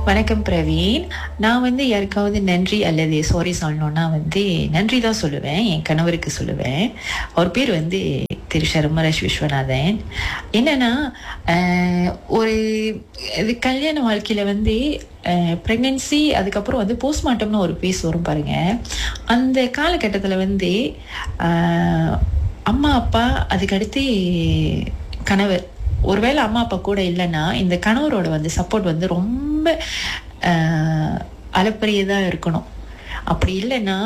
வணக்கம் பிரவீன் நான் வந்து யாருக்காவது நன்றி அல்லது சாரி சொல்லணும்னா வந்து நன்றி தான் சொல்லுவேன் என் கணவருக்கு சொல்லுவேன் அவர் பேர் வந்து திரு சர்மராஜ் விஸ்வநாதன் என்னன்னா ஆஹ், ஒரு இது கல்யாண வாழ்க்கையில வந்து ப்ரெக்னென்சி அதுக்கப்புறம் வந்து போஸ்ட்மார்ட்டம்னு ஒரு பேஸ் வரும் பாருங்க அந்த காலகட்டத்தில் வந்து ஆஹ், அம்மா அப்பா அதுக்கடுத்து கணவர் ஒருவேளை அம்மா அப்பா கூட இல்லைன்னா இந்த கணவரோட வந்து சப்போர்ட் வந்து ரொம்ப அளப்பரியதாக இருக்கணும் அப்படி இல்லைன்னா